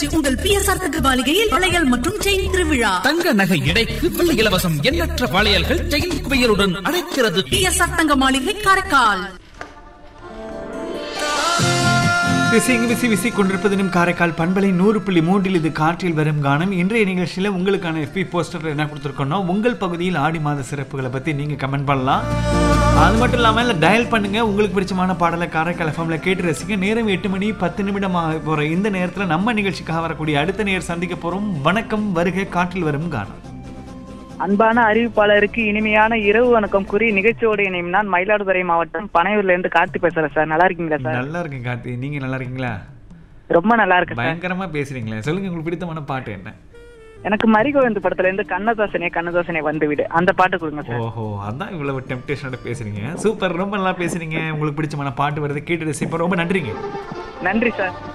கண்காட்சி உங்கள் பிஎஸ்ஆர் தகவலிகையில் வளையல் மற்றும் செயின் திருவிழா தங்க நகை எடைக்கு வெள்ளி இலவசம் எண்ணற்ற வளையல்கள் செயின் குவியலுடன் அழைக்கிறது பிஎஸ்ஆர் தங்க மாளிகை காரைக்கால் விசிங் விசி விசி கொண்டிருப்பதினும் காரைக்கால் பண்பலை நூறு புள்ளி மூன்றில் இது காற்றில் வரும் கானம் இன்றைய நிகழ்ச்சியில் உங்களுக்கான எஃபி போஸ்டர் என்ன கொடுத்துருக்கோம்னா உங்கள் பகுதியில் ஆடி மாத சிறப்புகளை பற்றி நீங்கள் கமெண்ட் பண்ணலாம் அது மட்டும் இல்லாமல் டயல் பண்ணுங்க உங்களுக்கு பிடிச்சமான பாடலை காரைக்கால் எஃப்எம்ல கேட்டு ரசிக்க நேரம் எட்டு மணி பத்து நிமிடமாக போகிற இந்த நேரத்தில் நம்ம நிகழ்ச்சிக்காக வரக்கூடிய அடுத்த நேர் சந்திக்க போகிறோம் வணக்கம் வருக காற்றில் வரும் கானம் அன்பான அறிவிப்பாளருக்கு இனிமையான இரவு வணக்கம் கூறி நிகழ்ச்சியோடு இணையும் நான் மயிலாடுதுறை மாவட்டம் பனையூர்ல இருந்து கார்த்தி பேசுறேன் சார் நல்லா இருக்கீங்களா சார் நல்லா இருக்கேன் கார்த்தி நீங்கள் நல்லா இருக்கீங்களா ரொம்ப நல்லா இருக்கு சார் பயங்கரமா பேசுறீங்களே சொல்லுங்க உங்களுக்கு பிடித்தமான பாட்டு என்ன எனக்கு மரிகோவிந்த் படத்துல இருந்து கண்ணதாசனே கண்ணதாசனே வந்து விடு அந்த பாட்டு கொடுங்க சார் ஓஹோ அதான் இவ்வளவு டெம்டேஷனோட பேசுறீங்க சூப்பர் ரொம்ப நல்லா பேசுறீங்க உங்களுக்கு பிடிச்சமான பாட்டு வருது கேட்டு ரசிப்போம் ரொம்ப நன்றிங்க நன்றி சார்